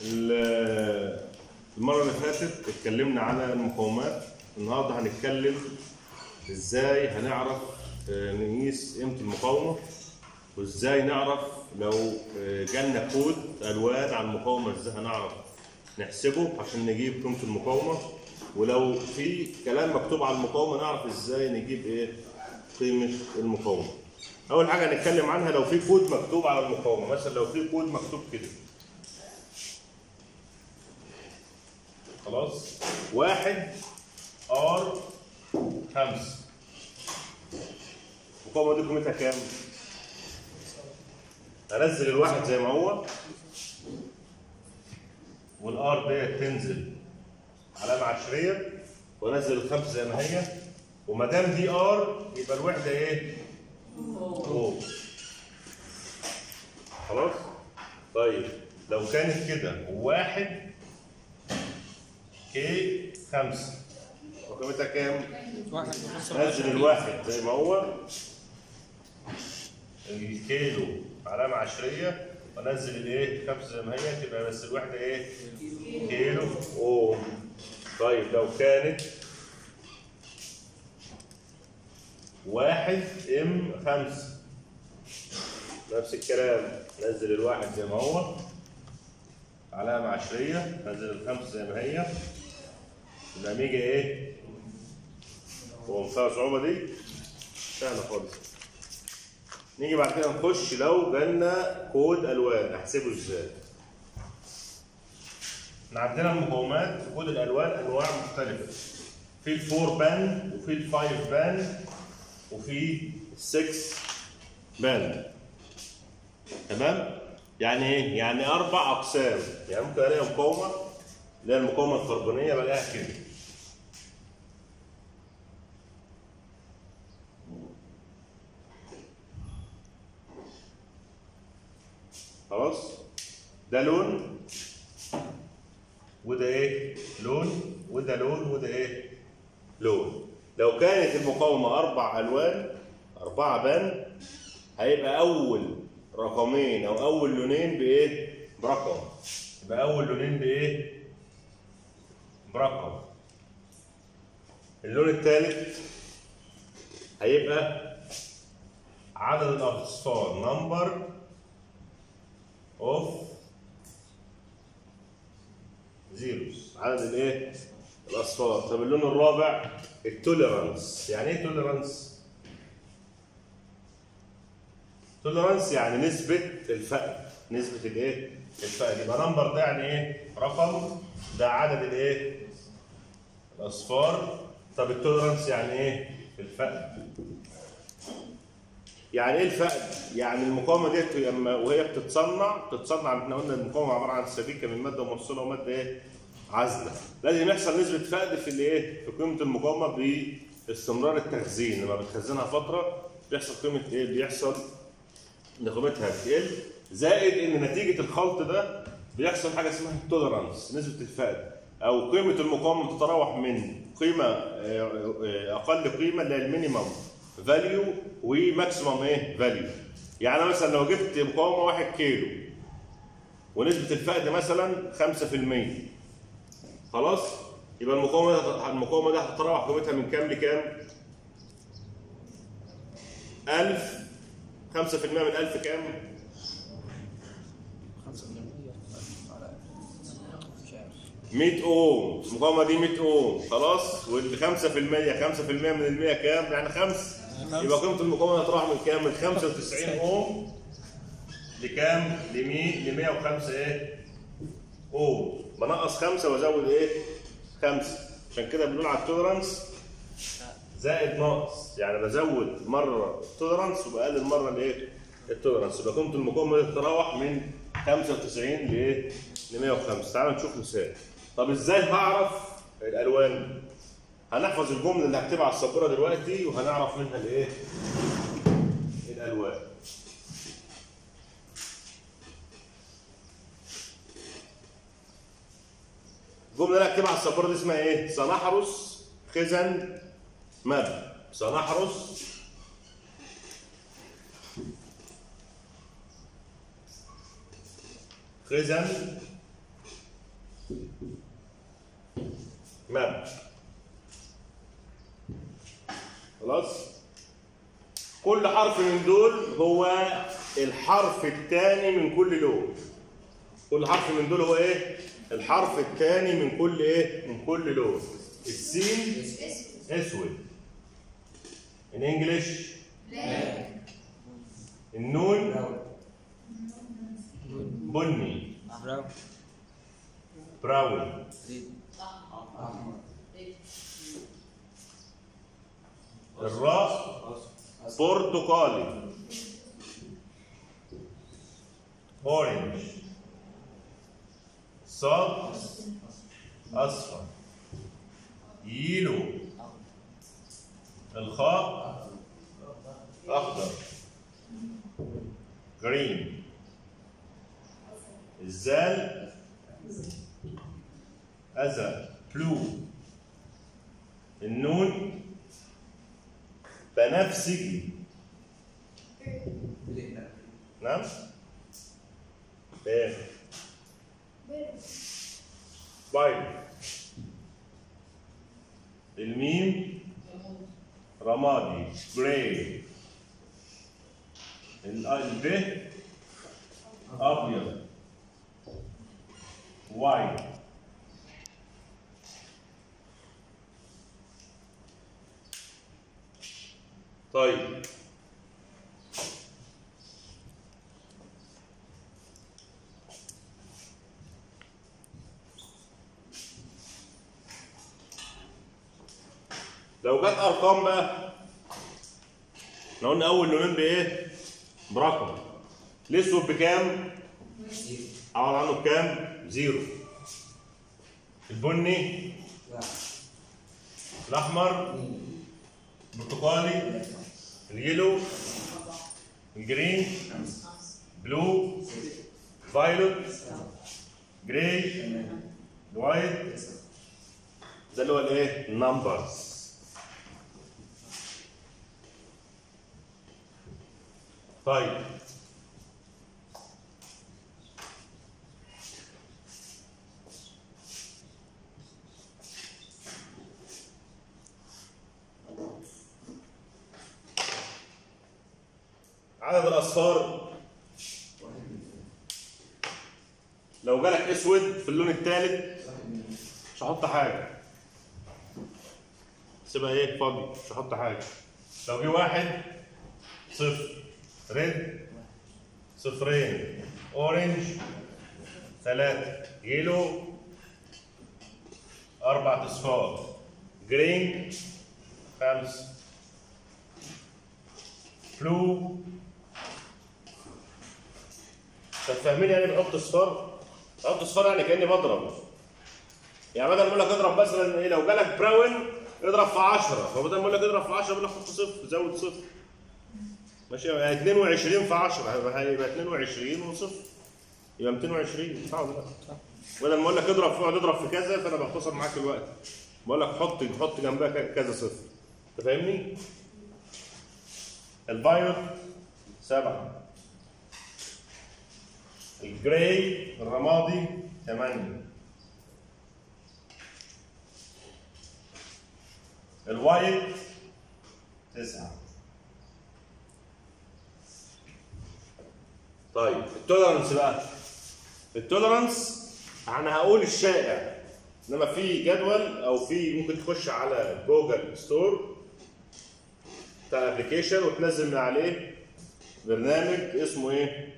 ال- المرة اللي فاتت اتكلمنا على المقاومات النهارده هنتكلم ازاي هنعرف آه، نقيس قيمة المقاومة وازاي نعرف لو آه، جالنا كود الوان على المقاومة ازاي هنعرف نحسبه عشان نجيب قيمة المقاومة ولو في كلام مكتوب على المقاومة نعرف ازاي نجيب ايه قيمة المقاومة. أول حاجة هنتكلم عنها لو في كود مكتوب على المقاومة مثلا لو في كود مكتوب كده خلاص واحد ار خمسة المقاومة دي قيمتها كام؟ انزل الواحد زي ما هو والار ديت تنزل علامة عشرية وانزل الخمسة زي ما هي وما دام دي ار يبقى الوحدة ايه؟ او خلاص؟ طيب لو كانت كده واحد كي خمسة وقيمتها كام؟ واحد نزل الواحد زي ما هو الكيلو علامة عشرية ونزل الايه خمسة زي ما هي تبقى بس الوحدة ايه كيلو اوم طيب لو كانت واحد ام خمسة نفس الكلام نزل الواحد زي ما هو علامة عشرية نزل الخمسة زي ما هي يبقى ميجا ايه هو فيها صعوبة دي سهلة خالص نيجي بعد كده نخش لو جالنا كود الوان احسبه ازاي احنا عندنا المقاومات في كود الالوان انواع مختلفه في الفور بان وفي الفايف بان وفي السكس بان تمام يعني ايه يعني اربع اقسام يعني ممكن الاقي مقاومه اللي هي المقاومه الكربونيه بلاقيها كده خلاص ده لون وده ايه لون وده لون وده ايه لون لو كانت المقاومه اربع الوان اربعه بان هيبقى اول رقمين او اول لونين بايه برقم يبقى اول لونين بايه برقم اللون الثالث هيبقى عدد الاصفار نمبر اوف زيروز عدد الايه الاصفار طب اللون الرابع التوليرانس يعني ايه توليرانس توليرانس يعني نسبة الفقد نسبة الايه الفقد يبقى نمبر ده يعني ايه رقم ده عدد الايه الاصفار طب التوليرانس يعني ايه الفقد يعني ايه الفقد؟ يعني المقاومه ديت لما وهي بتتصنع بتتصنع احنا قلنا المقاومه عباره عن سبيكه من ماده موصله وماده ايه؟ عازله. لازم يحصل نسبه فقد في الايه؟ في قيمه المقاومه باستمرار التخزين لما بتخزنها فتره بيحصل قيمه ايه؟ بيحصل ان قيمتها بتقل زائد ان نتيجه الخلط ده بيحصل حاجه اسمها التوليرانس نسبه الفقد او قيمه المقاومه بتتراوح من قيمه آه، آه، اقل قيمه اللي هي المينيمم فاليو وماكسيمم ايه فاليو يعني مثلا لو جبت مقاومه 1 كيلو ونسبه الفقد مثلا 5% خلاص يبقى المقاومه ده المقاومه دي هتتراوح قيمتها من كام لكام 1000 5% من 1000 كام خمسة من المية على مش عارف 100 اوم المقاومه دي 100 اوم خلاص وال 5% 5% من ال 100 كام يعني 5 يبقى قيمه المقاومه هتروح من كام من 95 اوم لكام ل 100 ل 105 ايه اوم بنقص 5 وازود ايه 5 عشان كده بنقول على التوليرانس زائد ناقص يعني بزود مره التوليرانس وبقلل مره الايه التوليرانس يبقى قيمه المقاومه دي تتراوح من 95 لايه ل 105 تعال نشوف مثال طب ازاي هعرف الالوان هنحفظ الجمله اللي هكتبها على السبوره دلوقتي وهنعرف منها الايه الالوان الجمله اللي هكتبها على السبوره دي اسمها ايه سنحرس خزن مب سنحرس خزن ماب خلاص كل حرف من دول هو الحرف الثاني من كل لون كل حرف من دول هو ايه الحرف الثاني من كل ايه من كل لون السين اسود ان انجلش النون بني براو براون ريد الراء برتقالي اورنج صاد اصفر يلو الخاء اخضر جرين الزال ازرق بلو النون بنفسجي نعم ايه بايب الميم رمادي جراي الب ابيض وايت طيب لو جت ارقام بقى احنا قلنا اول لونين بايه؟ برقم الاسود بكام؟ عوض عنه بكام؟ زيرو البني الاحمر البرتقالي اليلو الجرين بلو فايلوت جراي الوايت ده اللي هو الايه؟ النمبرز طيب عدد الاصفار لو جالك اسود في اللون الثالث مش هحط حاجه سيبها ايه فاضي مش هحط حاجه لو جه واحد صفر ريد صفرين اورنج ثلاثة يلو أربعة أصفار جرين خمسة بلو طب فاهمين يعني بحط اصفار؟ بحط اصفار يعني كاني بضرب يعني بدل ما اقول لك اضرب مثلا ايه لو جالك براون اضرب في 10 فبدل ما اقول لك اضرب في 10 بقول لك حط صفر زود صفر ماشي يعني 22 في 10 هيبقى هيبقى 22 وصفر يبقى 220 صح ولا لا؟ بدل ما اقول لك اضرب اقعد اضرب في كذا فانا بختصر معاك الوقت بقول لك حط حط جنبها ك- كذا صفر انت فاهمني؟ الفايروت سبعة الجراي الرمادي ثمانية الوايت تسعة طيب التولرنس بقى التولرنس انا هقول الشائع انما في جدول او في ممكن تخش على جوجل ستور بتاع الابلكيشن وتنزل من عليه برنامج اسمه ايه؟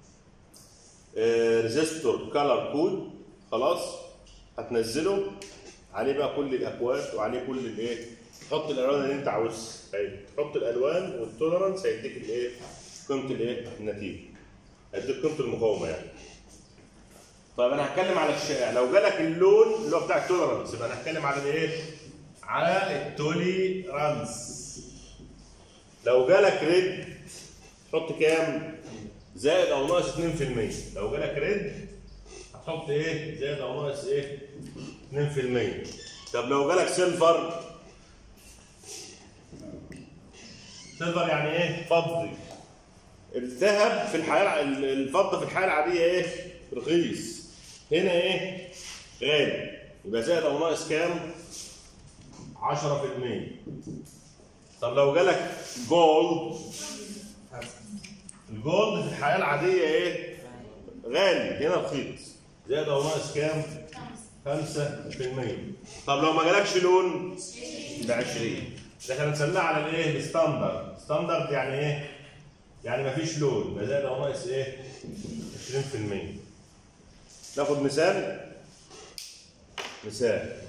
ريزيستور كالر كود خلاص هتنزله عليه بقى كل الاكواد وعليه كل الايه تحط الالوان اللي انت عاوزها طيب تحط الالوان والتولرنس هيديك الايه قيمه الايه النتيجه هيديك قيمه المقاومه يعني طيب انا هتكلم على الشائع لو جالك اللون اللي هو بتاع التولرنس يبقى انا هتكلم على الايه على التوليرانس لو جالك ريد تحط كام زائد او ناقص 2% لو جالك ريد هتحط ايه زائد او ناقص ايه 2% طب لو جالك سيلفر سيلفر يعني ايه فضي الذهب في الحياه الع- الفضه في الحياه العاديه ايه رخيص هنا ايه غالي يبقى زائد او ناقص كام 10% طب لو جالك جولد الجولد في الحياه العاديه ايه غالي هنا رخيص زائد او ناقص كام 5% طب لو ما جالكش لون ب 20 ده احنا بنسميها على الايه الستاندرد ستاندرد يعني ايه يعني ما فيش لون يبقى زائد او ناقص ايه 20% ناخد مثال مثال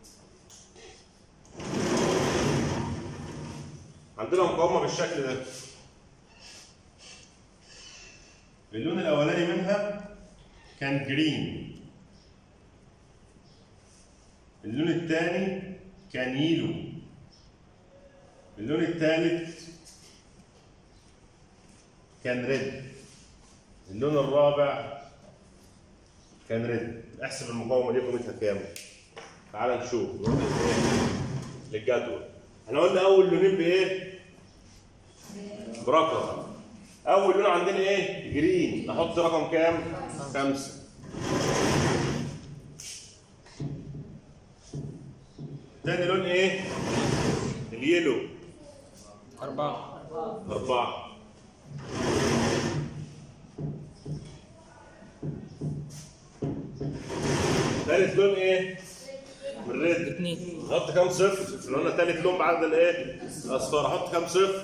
عندنا مقاومة بالشكل ده اللون الأولاني منها كان جرين اللون الثاني كان يلو اللون الثالث كان ريد اللون الرابع كان ريد احسب المقاومه دي قيمتها كام تعال نشوف نروح للإيه؟ للجدول احنا قلنا اول لونين بايه برقم اول لون عندنا ايه جرين نحط رقم كام خمسة تاني لون ايه اليلو أربعة أربعة ثالث لون ايه؟ من ريد اثنين نحط كام صفر؟ احنا قلنا ثالث لون بعد الايه؟ اصفر احط كام صفر؟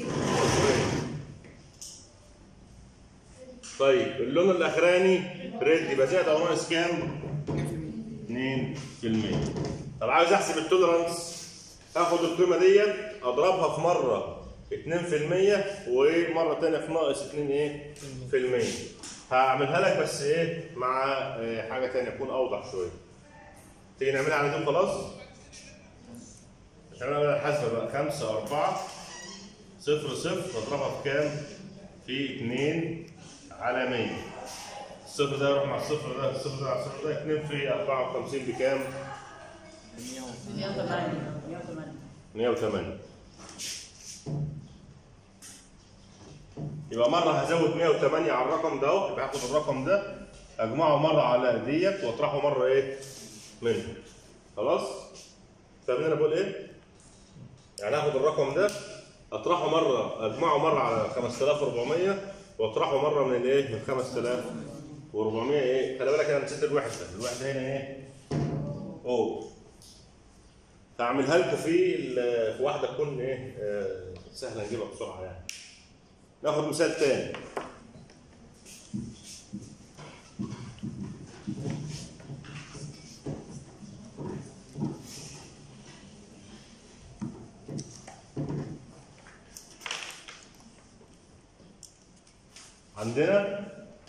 طيب اللون الاخراني ريد يبقى زائد او ناقص كام؟ 2% طب عايز احسب التوليرانس اخد القيمه ديت اضربها في مره 2% ومره ثانيه في ناقص 2 ايه؟ في المية هعملها لك بس ايه مع آه، حاجه ثانيه تكون اوضح شويه تيجي نعملها على دول خلاص عشان نعمل الحسبه بقى 5 4 0 0 اضربها في كام؟ في 2 على 100 الصفر ده يروح مع الصفر ده الصفر ده مع الصفر ده 2 في 54 بكام؟ 108 يبقى مره هزود 108 على الرقم ده اهو يبقى هاخد الرقم ده اجمعه مره على ديت واطرحه مره ايه؟ منه خلاص؟ فاهمين انا بقول ايه؟ يعني هاخد الرقم ده اطرحه مره اجمعه مره على 5400 واطرحه مره من الايه؟ من 5400 ايه؟ خلي بالك انا نسيت الوحده، الوحده هنا ايه؟ او هعملها لكم في ال- في واحده تكون ايه؟ آه، سهله نجيبها بسرعه يعني. ناخد مثال تاني. عندنا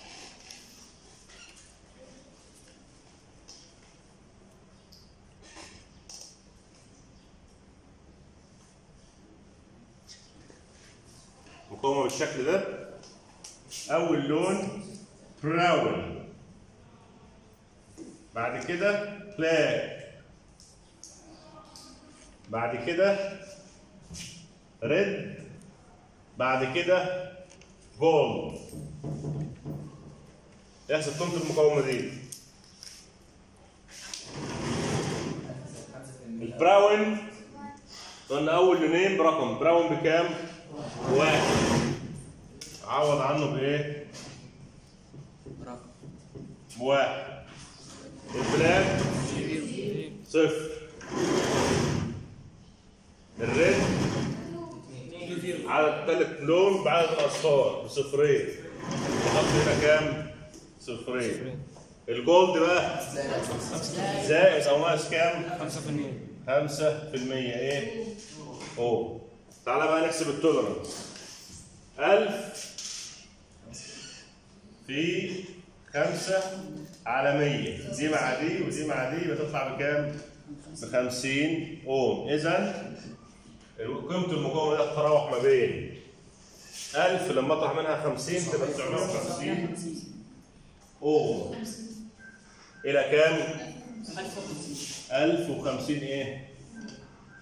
مقاومة بالشكل ده أول لون براون بعد كده بلاك بعد كده ريد بعد كده جولد يحسب قيمة المقاومة دي البراون قلنا أول لونين برقم براون بكام؟ واحد عوض عنه بإيه؟ رقم بواحد البلاك صفر الريد عدد ثالث لون بعدد الاصفار بصفرين نحط هنا كام؟ صفرين الجولد بقى زائد او ناقص كام؟ خمسة في المية 5% ايه؟ او تعالى بقى نحسب التولرنس 1000 في 5 على 100 دي مع دي ودي مع دي بتطلع بكام؟ ب 50 اوم اذا قيمة المقاومة دي تتراوح ما بين 1000 لما اطرح منها 50 تبقى 950 اوم الى كام؟ 1050 ايه؟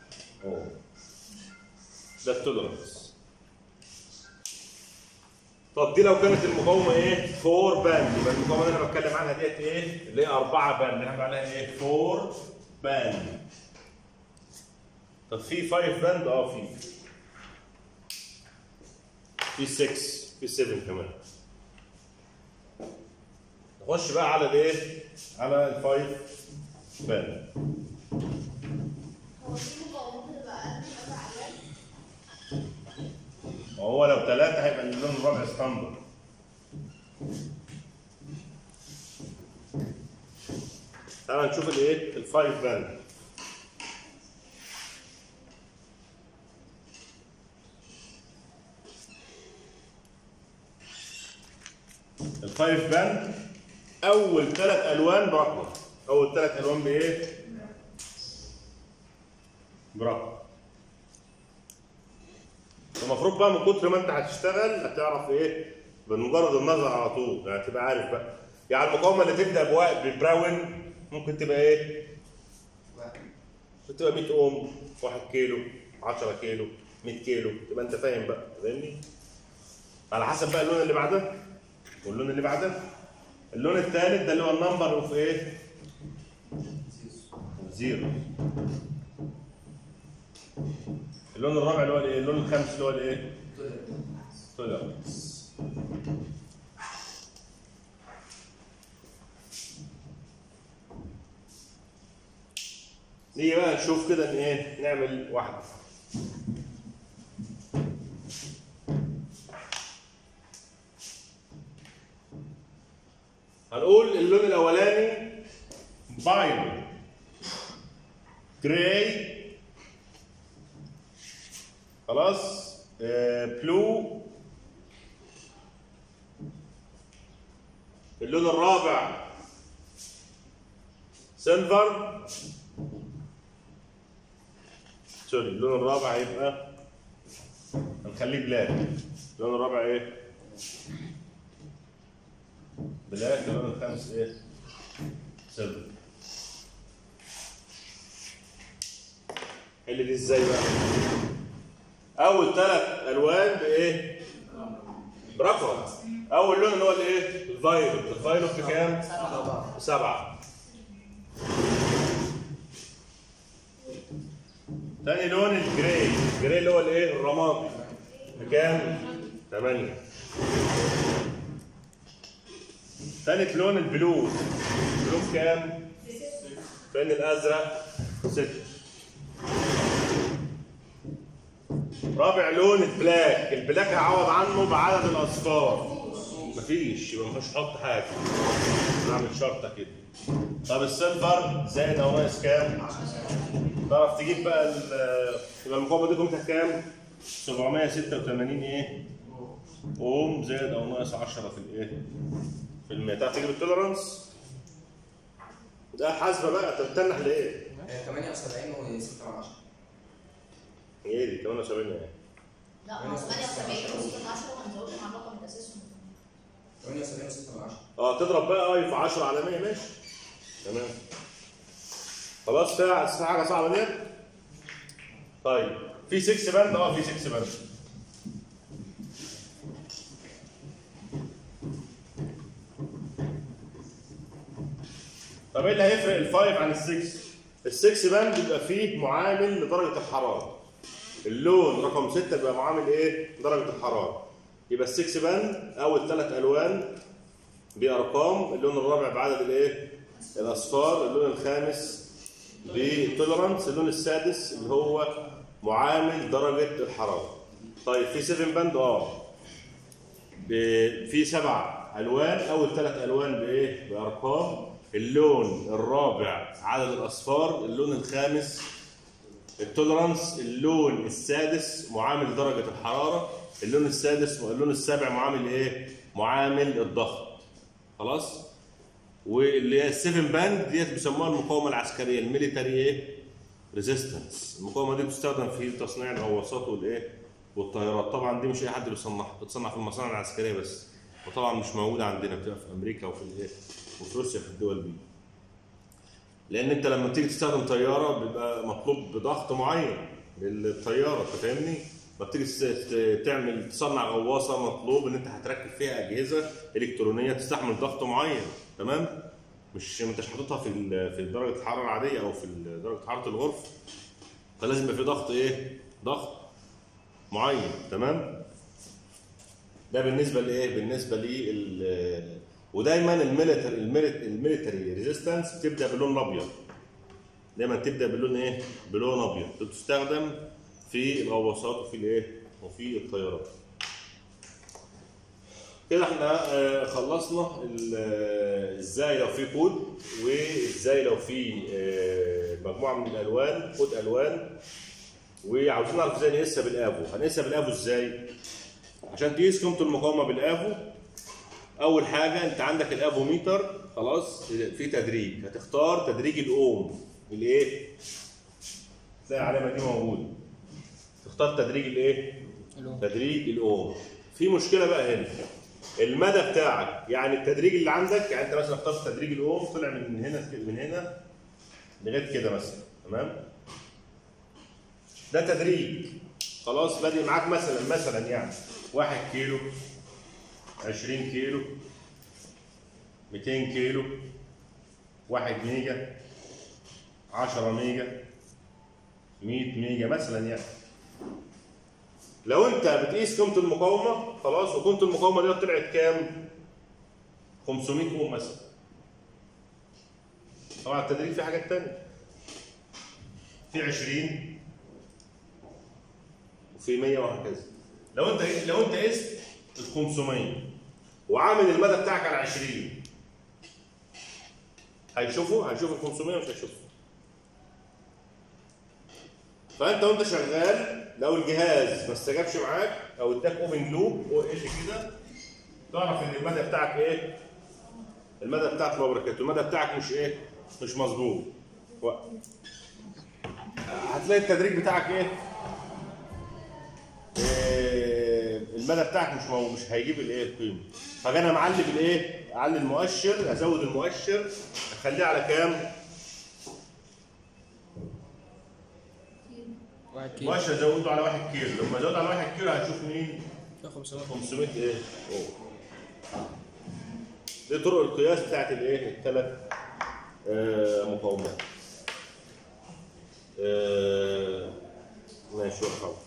اوه ده التولرنس طب دي لو كانت المقاومه ايه 4 باند يبقى المقاومه اللي انا بتكلم عنها ديت ايه اللي هي 4 باند هنعمل عليها ايه 4 باند طب في 5 باند اه في في 6 في 7 كمان نخش بقى على الايه على الفايف باند هو في مقاومات بتبقى أقل من أربع ألوان؟ وهو لو ثلاثة هيبقى اللون الرابع ستاندرد تعال نشوف الايه الفايف باند الفايف باند اول ثلاث الوان برقم اول ثلاث الوان بايه برقم المفروض بقى من كتر ما انت هتشتغل هتعرف ايه بمجرد النظر على طول يعني تبقى عارف بقى يعني المقاومه اللي تبدا بوا- ببراون ممكن تبقى ايه؟ ممكن تبقى 100 اوم 1 كيلو 10 كيلو 100 كيلو تبقى انت فاهم بقى فاهمني؟ على حسب بقى اللون اللي بعده واللون اللي بعده اللون الثالث ده اللي هو النمبر اوف ايه؟ زيرو اللون الرابع اللي هو الايه؟ اللون الخامس اللي هو الايه؟ tolerance نيجي بقى نشوف كده ان ايه نعمل واحده هنقول اللون الاولاني بايلو جراي خلاص آه بلو اللون الرابع سيلفر سوري اللون الرابع هيبقى هنخليه بلاك اللون الرابع ايه بلاك اللون الخامس ايه سيلفر حل دي ازاي بقى اول ثلاث الوان بايه برقم اول لون اللي هو الايه الفايلوت الفايلوت بكام سبعة تاني لون الجراي الجراي اللي هو الايه الرمادي بكام ثمانية تالت لون البلو البلو بكام فين الازرق ستة رابع لون البلاك البلاك هعوض عنه بعدد الاصفار مفيش يبقى مفيش حط حاجه نعمل شرطه كده طب السيلفر زائد او ناقص كام؟ تعرف تجيب بقى ال- يبقى المقاومه دي قيمتها كام؟ 786 ايه؟ اوم زائد او ناقص 10 في الايه؟ في المية تعرف تجيب التوليرانس؟ ده حاسبه بقى انت بتنح لايه؟ 78 و 6 من 10 ايه دي 78 ايه؟ لا ما هو 78 و 10 وهنزودهم على الرقم الأساسي 78 و 6 من 10 اه تضرب بقى اي في 10 على 100 ماشي تمام خلاص فيها في حاجه صعبه ديت طيب في 6 باند اه في 6 باند طب ايه اللي هيفرق الفايف عن السكس؟ السكس باند بيبقى فيه معامل لدرجه الحراره اللون رقم 6 بيبقى معامل ايه؟ درجه الحراره يبقى السكس باند اول ثلاث الوان بارقام اللون الرابع بعدد الايه الاصفار اللون الخامس بالتولرانس اللون السادس اللي هو معامل درجه الحراره طيب في 7 باند اه ب- في سبع الوان اول ثلاث الوان بايه بارقام اللون الرابع عدد الاصفار اللون الخامس التولرانس اللون السادس معامل درجه الحراره اللون السادس اللون السابع معامل ايه معامل الضغط خلاص واللي هي السيفن باند ديت بيسموها المقاومه العسكريه الميليتري ايه ريزيستنس المقاومه دي بتستخدم في تصنيع الغواصات والايه والطيارات طبعا دي مش اي حد بيصنعها بتصنع في المصانع العسكريه بس وطبعا مش موجوده عندنا بتبقى في امريكا وفي الايه وفي روسيا في الدول دي لان انت لما تيجي تستخدم طياره بيبقى مطلوب بضغط معين للطياره أنت فاهمني ما بتيجي تس- ت- تعمل تصنع غواصه مطلوب ان انت هتركب فيها اجهزه الكترونيه تستحمل ضغط معين تمام مش ما انتش حاططها في ال- في درجه الحراره العاديه او في ال- درجه حراره الغرفه فلازم يبقى في ضغط ايه ضغط معين تمام ده بالنسبه لايه بالنسبه لل ودايما الميليتري الميليتري ريزيستنس بتبدا باللون الابيض دايما تبدا باللون ايه بلون ابيض تستخدم في الغواصات وفي الايه وفي الطيارات كده احنا آه، خلصنا ال- آه، ازاي لو في كود وازاي لو في آه، مجموعه من الالوان كود الوان وعاوزين نعرف ازاي نقيسها بالافو هنقيسها بالافو ازاي عشان تقيس قيمه المقاومه بالافو اول حاجه انت عندك الافوميتر خلاص في تدريج هتختار تدريج الاوم الايه تلاقي العلامه دي موجوده تختار تدريج الايه الأوم. تدريج الاوم في مشكله بقى هنا المدى بتاعك يعني التدريج اللي عندك يعني انت مثلا اخترت تدريج الاوم طلع من هنا من هنا لغايه كده مثلا تمام ده تدريج خلاص بادئ معاك مثلا مثلا يعني 1 كيلو 20 كيلو 200 كيلو 1 ميجا 10 ميجا 100 ميجا مثلا يعني لو انت بتقيس قيمه المقاومه خلاص وقيمه المقاومه دي طلعت كام 500 اوم مثلا طبعا التدريج في حاجات تانية في 20 وفي 100 وهكذا لو انت لو انت قست ال 500 وعامل المدى بتاعك على 20 هيشوفوا هيشوفوا ال 500 مش هيشوفوا فانت وانت شغال لو الجهاز ما استجابش معاك او اداك اوبن لوب او ايش كده تعرف ان المدى بتاعك ايه المدى بتاعك الله وبركاته المدى بتاعك مش ايه مش مظبوط و- هتلاقي التدريج بتاعك ايه إيه، المدى بتاعك مش مو... مش هيجيب الايه القيمه فانا معلي بالايه اعلي المؤشر ازود المؤشر اخليه على كام واحد كيلو المؤشر ازوده على 1 كيلو لما ازود على 1 كيلو هتشوف مين فيها 500 500 ايه أوه. دي طرق القياس بتاعت الايه الثلاث آه مقاومات آه ماشي يا حاضر